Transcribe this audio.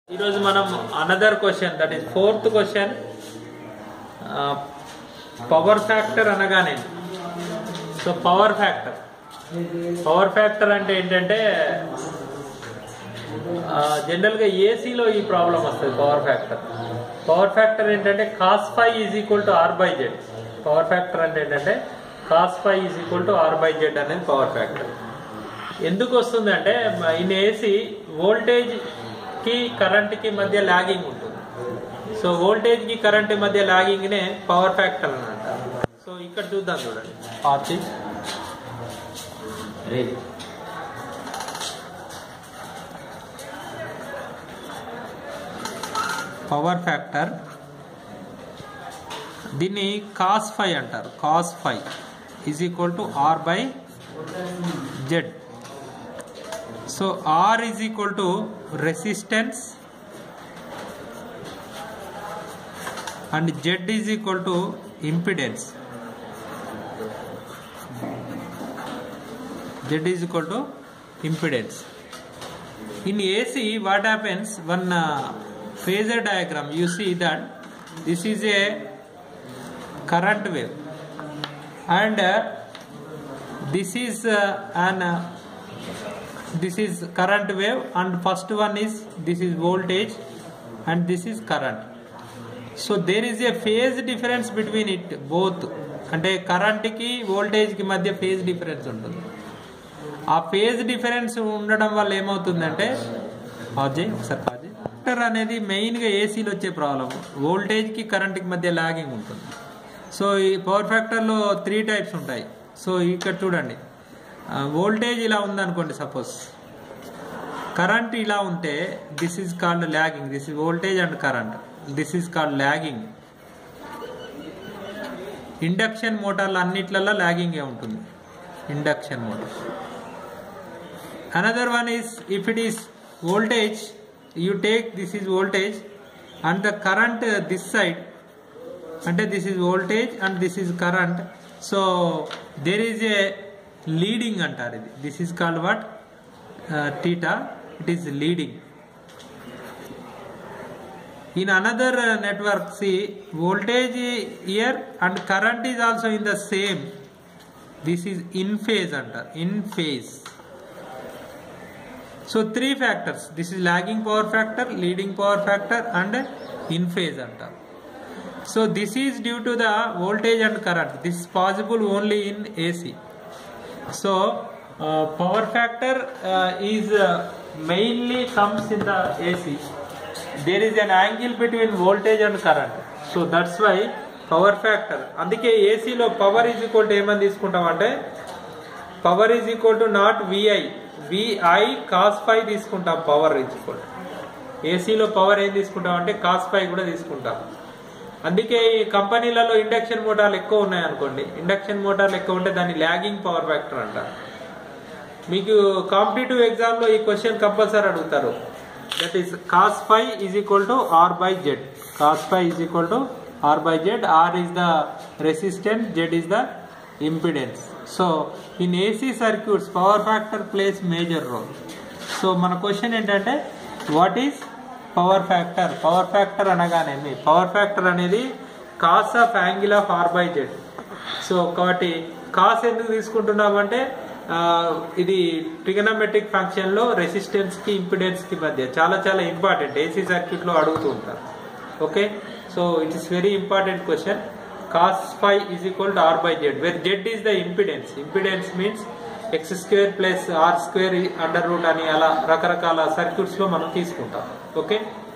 ఈరోజు మనం another question that is fourth question power factor అనగానే so power factor power factor అంటే ఏంటంటే జనరల్గా ఏసీలో ఈ ప్రాబ్లం వస్తుంది పవర్ ఫ్యాక్టర్ పవర్ ఫ్యాక్టర్ ఏంటంటే cos five is equal to R by Z power factor అంటే ఏంటంటే cos five is equal to R by Z అనేది పవర్ ఫ్యాక్టర్ ఎందుకు వస్తుంది అంటే ఇన్ ఏసీ వోల్టేజ్ కి కరెంట్ కి మధ్య లాగింగ్ ఉంటుంది సో వోల్టేజ్ కి కరెంట్ మధ్య లాగింగ్ నే పవర్ ఫ్యాక్టర్ అని అంటారు సో ఇక్కడ చూద్దాం చూడండి ఆర్చి పవర్ ఫ్యాక్టర్ దీన్ని కాస్ ఫైవ్ అంటారు cos five is equal to R by Z so R is equal to resistance and Z is equal to impedance Z is equal to impedance in AC what happens one uh, phasor diagram you see that this is a current wave and uh, this is uh, an uh, this is current wave and first one is this is voltage and this is current so there is a phase difference between it both అంటే కరెంట్కి వోల్టేజ్కి మధ్య phase difference ఉంటుంది ఆ phase difference ఉండడం వల్ల ఏమవుతుందంటే అజయ్ ఒకసారి Ajay factor అనేది మెయిన్గా ఏసీలో వచ్చే ప్రాబ్లం వోల్టేజ్కి కరెంట్కి మధ్య లాగింగ్ ఉంటుంది సో ఈ పవర్ ఫ్యాక్టర్లో త్రీ టైప్స్ ఉంటాయి సో ఇక్కడ చూడండి వోల్టేజ్ ఇలా ఉందనుకోండి సపోజ్ కరెంట్ ఇలా ఉంటే this is called lagging this is voltage and current this is called lagging induction మోటార్లు అన్నిట్లలో ల్యాగింగే ఉంటుంది induction motor another one is if it is voltage you take this is voltage and the current uh, this side and this is voltage and this is current so there is a leading antar this is called what uh, theta it is leading in another uh, network see voltage here and current is also in the same this is in phase antar in phase so three factors this is lagging power factor leading power factor and in phase antar so this is due to the voltage and current this is possible only in ac so uh, power factor uh, is uh, mainly comes in the ac there is an angle between voltage and current so that's why power factor అందుకే ఏసీలో power is equal to ఏమని తీసుకుంటాం అంటే power is equal to not V I V I cos phi తీసుకుంటాం power is equal ఏసీలో power ఏం తీసుకుంటాం అంటే కాస్ ఫైవ్ కూడా తీసుకుంటాం అందుకే ఈ కంపెనీలలో ఇండక్షన్ మోటార్లు ఎక్కువ ఉన్నాయి అనుకోండి ఇండక్షన్ మోటార్లు ఎక్కువ ఉంటే దాన్ని ల్యాగింగ్ పవర్ ఫ్యాక్టర్ అంటారు మీకు కాంపిటేటివ్ ఎగ్జామ్లో ఈ క్వశ్చన్ కంపల్సరీ అడుగుతారు that is cos five is equal to R by Z cos five is equal to R by Z R is the resistance Z is the impedance so in AC circuits power factor plays major role so మన question ఏంటంటే what is power factor power factor అనగానే power factor అనేది cos of angle of R by Z so కాబట్టి cos ఎందుకు తీసుకుంటున్నామంటే ఇది trigonometric function లో resistance కి ఇంపిడెన్స్ కి మధ్య చాలా చాలా ఇంపార్టెంట్ ఏసీ సర్క్యూట్ లో అడుగుతూ ఉంటారు okay so it is very important question cos phi is equal to r by z where z is the impedance impedance means x square plus r square under root అని అలా రకరకాల circuits లో మనం తీసుకుంటాం okay